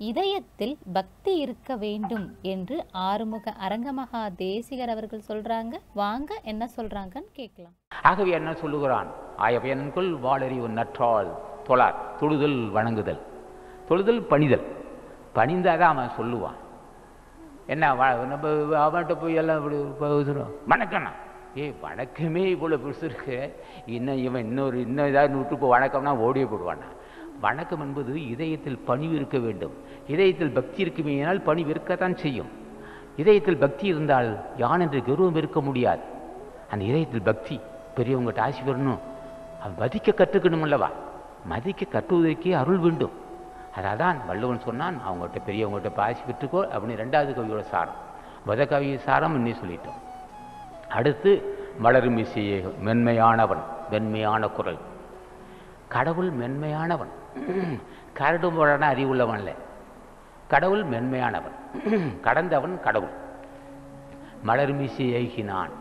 இதயத்தில் பக்தி இருக்க வேண்டும் என்று ஆறுமுக அரங்கமகா தேசிகர் அவர்கள் சொல்றாங்க வாங்க என்ன சொல்றாங்கன்னு கேட்கலாம் ஆகவே என்ன சொல்லுகிறான் ஆயவயன்குள் வாளறிவு நற்றால் தொழார் தொழுதல் வணங்குதல் தொழுதல் பணிதல் பணிந்தாதான் அவன் சொல்லுவான் என்ன வ- நம்ம அவன்கிட்ட போய் எல்லாம் இப்படி பேசுறோம் வணக்கம்ண்ணா ஏய் வணக்கமே இவ்வளோ பெருசு இருக்கு இன்னும் இவன் இன்னொரு இன்னும் ஏதாவது விட்டு போ வணக்கம்னா ஓடியே போடுவானா வணக்கம் என்பது இதயத்தில் பணிவு இருக்க வேண்டும் இதயத்தில் பக்தி இருக்குமேயானால் பணிவு இருக்கத்தான் செய்யும் இதயத்தில் பக்தி இருந்தால் யான் என்று கௌரவம் இருக்க முடியாது அந்த இதயத்தில் பக்தி பெரியவங்ககிட்ட ஆசி பெறணும் அவன் மதிக்க கற்றுக்கணும் அல்லவா மதிக்க கட்டுவதற்கே அருள் வேண்டும் அதான் வள்ளுவன் சொன்னான் அவங்ககிட்ட பெரியவங்ககிட்ட போய் ஆசி பெற்றுக்கோ அப்படின்னு ரெண்டாவது கவியோட சாரம் முத கவி சாரம் இன்னே சொல்லிட்டோம் அடுத்து மலரும் இசையே மென்மையானவன் மென்மையான குரல் கடவுள் மென்மையானவன் கரடு முரடான அறிவுள்ளவன் இல்லை கடவுள் மென்மையானவன் கடந்தவன் கடவுள் மலர்மிசை ஏகினான்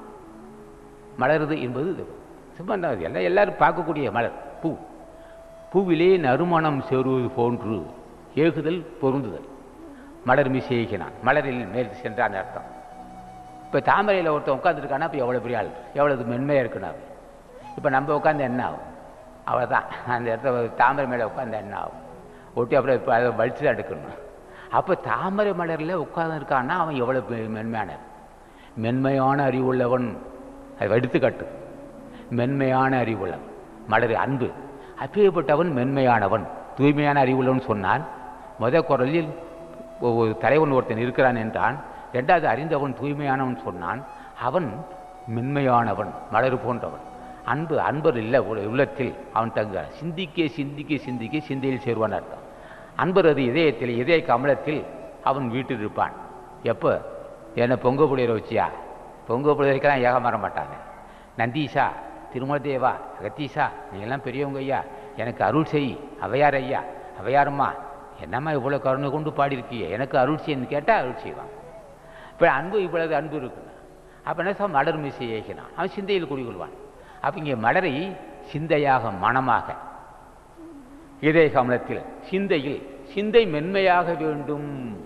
மலருது என்பது இது. சும்மா இந்த எல்லாம் எல்லாரும் பார்க்கக்கூடிய மலர் பூ பூவிலே நறுமணம் சேருவது போன்று ஏகுதல் பொருந்துதல் மலர் மிசை ஏகினான் மலரில் மேல் சென்றான் அர்த்தம் இப்போ தாமரையில் ஒருத்தன் உட்காந்துருக்கானா இப்போ எவ்வளோ பெரிய ஆள் எவ்வளவு மென்மையாக இருக்குன்னு அவன் இப்போ நம்ம உட்காந்து என்ன ஆகும் அவள் தான் அந்த இடத்துல தாமரை மேலே உட்காந்து என்ன ஆகும் ஒட்டி அப்புறம் இப்போ அதை வலிச்சு தான் எடுக்கணும் அப்போ தாமரை மலரில் உட்காந்துருக்கான்னா அவன் எவ்வளோ பெ- மென்மையானவன் மென்மையான அறிவுள்ளவன் அதை எடுத்துக்காட்டு மென்மையான அறிவுள்ளவன் மலர் அன்பு அப்பேற்பட்டவன் மென்மையானவன் தூய்மையான அறிவுள்ளவன் சொன்னான் முத குரலில் ஒ- ஒரு தலைவன் ஒருத்தன் இருக்கிறான் என்றான் ரெண்டாவது அறிந்தவன் தூய்மையானவன் சொன்னான் அவன் மென்மையானவன் மலர் போன்றவன் அன்பு அன்பர் இல்லை உள்ள- உள்ளத்தில் அவன் தங்க சிந்திக்க சிந்திக்க சிந்திக்க சிந்தையில் சேருவான் அர்த்தம் அன்பர் அது இதயத்தில் இதய கமலத்தில் அவன் வீட்டில் இருப்பான் எப்போ என்னை பொங்க புளியரை வச்சியா பொங்க புளியரைக்கெல்லாம் ஏக மாற மாட்டாங்க நந்தீஷா திருமலதேவா அகத்தீஷா நீங்கள்லாம் பெரியவங்க ஐயா எனக்கு அருள் செய் அவையார் ஐயா அவையாரம்மா என்னம்மா இவ்வளோ கருணை கொண்டு பாடியிருக்கிய எனக்கு அருள் செய்யன்னு கேட்டால் அருள் செய்வான் இப்போ அன்பு இவ்வளவு அன்பு இருக்குன்னு அப்போ என்ன சொல்ல மலர் மீசை ஏகினான் அவன் சிந்தையில் குடிகொள்வான் அப்போ இங்கே மலரை சிந்தையாக மனமாக இதய கமலத்தில் சிந்தையில் சிந்தை மென்மையாக வேண்டும்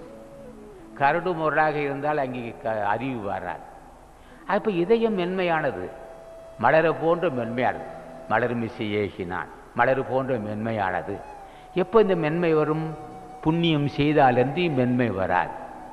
கரடு முரடாக இருந்தால் அங்கே க அறிவு வராது அப்போ இதயம் மென்மையானது மலரை போன்ற மென்மையானது மலர் மிசை ஏகினான் மலர் போன்ற மென்மையானது எப்போ இந்த மென்மை வரும் புண்ணியம் செய்தாலன்றி மென்மை வராது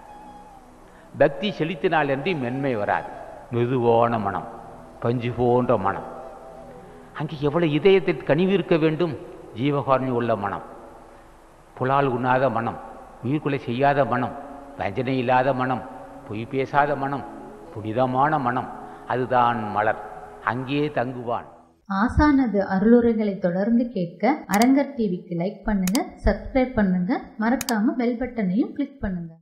பக்தி செலுத்தினாலன்றி மென்மை வராது மெதுவான மனம் பஞ்சு போன்ற மனம் அங்கே எவ்வளவு இதயத்தில் கனிவு இருக்க வேண்டும் ஜீவகாரணி உள்ள மனம் புலால் உண்ணாத மனம் உயிர்கொலை செய்யாத மனம் வஞ்சனை இல்லாத மனம் பொய் பேசாத மனம் புனிதமான மனம் அதுதான் மலர் அங்கே தங்குவான் ஆசானது அருளுரைகளை தொடர்ந்து கேட்க அரங்கர் டிவிக்கு லைக் பண்ணுங்க சப்ஸ்கிரைப் பண்ணுங்க மறக்காம பெல் பட்டனையும் கிளிக் பண்ணுங்க